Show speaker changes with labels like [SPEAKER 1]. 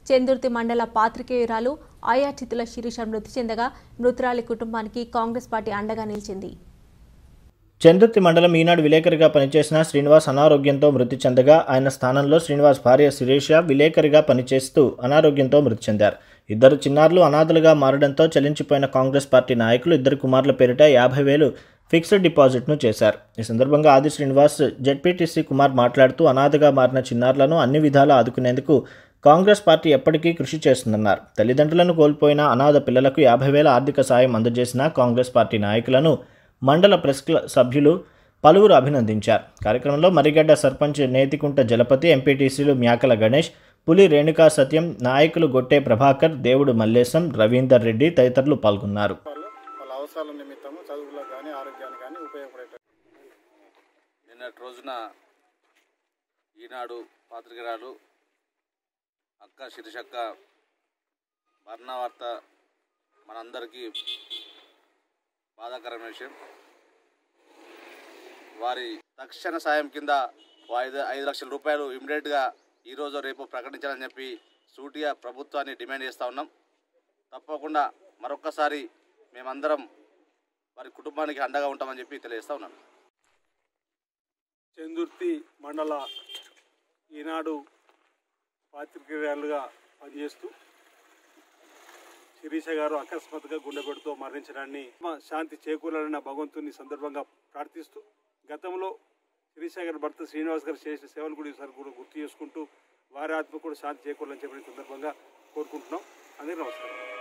[SPEAKER 1] చందుర్తి మండల పాత్రికేయురాలు ఆయాచితుల శిరీష మృతి చెందగా మృతురాలి కుటుంబానికి కాంగ్రెస్ పార్టీ అండగా నిలిచింది
[SPEAKER 2] చందుర్తి మండలం ఈనాడు విలేకరిగా పనిచేసిన శ్రీనివాస్ అనారోగ్యంతో మృతి చెందగా ఆయన స్థానంలో శ్రీనివాస్ భార్య శిరీష విలేకరిగా పనిచేస్తూ అనారోగ్యంతో మృతి చెందారు ఇద్దరు చిన్నారులు అనాథలుగా మారడంతో చలించిపోయిన కాంగ్రెస్ పార్టీ నాయకులు ఇద్దరు కుమారుల పేరిట యాభై వేలు ఫిక్స్డ్ డిపాజిట్ను చేశారు ఈ సందర్భంగా ఆది శ్రీనివాస్ జెడ్పీటీసీ కుమార్ మాట్లాడుతూ అనాథగా మారిన చిన్నారులను అన్ని విధాలా ఆదుకునేందుకు కాంగ్రెస్ పార్టీ ఎప్పటికీ కృషి చేస్తుందన్నారు తల్లిదండ్రులను కోల్పోయిన అనాథ పిల్లలకు యాభై వేల ఆర్థిక సాయం అందజేసిన కాంగ్రెస్ పార్టీ నాయకులను మండల ప్రెస్ క్లబ్ సభ్యులు పలువురు అభినందించారు కార్యక్రమంలో మరిగడ్డ సర్పంచ్ నేతికుంట జలపతి ఎంపీటీసీలు మ్యాకల గణేష్ పులి రేణుకా సత్యం నాయకులు గొట్టే ప్రభాకర్ దేవుడు మల్లేశం రవీందర్ రెడ్డి తదితరులు పాల్గొన్నారు
[SPEAKER 3] వాళ్ళు వాళ్ళ అవసరాల నిమిత్తము చదువులకు కానీ ఆరోగ్యానికి కానీ ఉపయోగపడేట
[SPEAKER 4] నిన్నటి రోజున ఈనాడు పాత్రికరాలు అక్క శిరీషక్క మరణ వార్త మనందరికీ బాధాకరమైన విషయం వారి తక్షణ సాయం కింద ఓ ఐదు ఐదు లక్షల రూపాయలు ఇమ్మీడియట్గా ఈరోజు రేపు ప్రకటించాలని చెప్పి సూటిగా ప్రభుత్వాన్ని డిమాండ్ చేస్తూ ఉన్నాం తప్పకుండా మరొక్కసారి మేమందరం వారి కుటుంబానికి అండగా ఉంటామని చెప్పి తెలియజేస్తా ఉన్నాను
[SPEAKER 3] చందుర్తి మండల ఈనాడు పాత్రికేయులుగా పనిచేస్తూ శిరీష గారు అకస్మాత్తుగా గుండెపోటుతో మరణించడాన్ని మా శాంతి చేకూరాలన్న భగవంతుని సందర్భంగా ప్రార్థిస్తూ గతంలో శిరీష గారి భర్త శ్రీనివాస్ గారు చేసిన సేవలు కూడా ఈసారి కూడా గుర్తు చేసుకుంటూ వారి ఆత్మ కూడా శాంతి చేకూరాలని చెప్పిన సందర్భంగా కోరుకుంటున్నాం అందరికీ నమస్కారం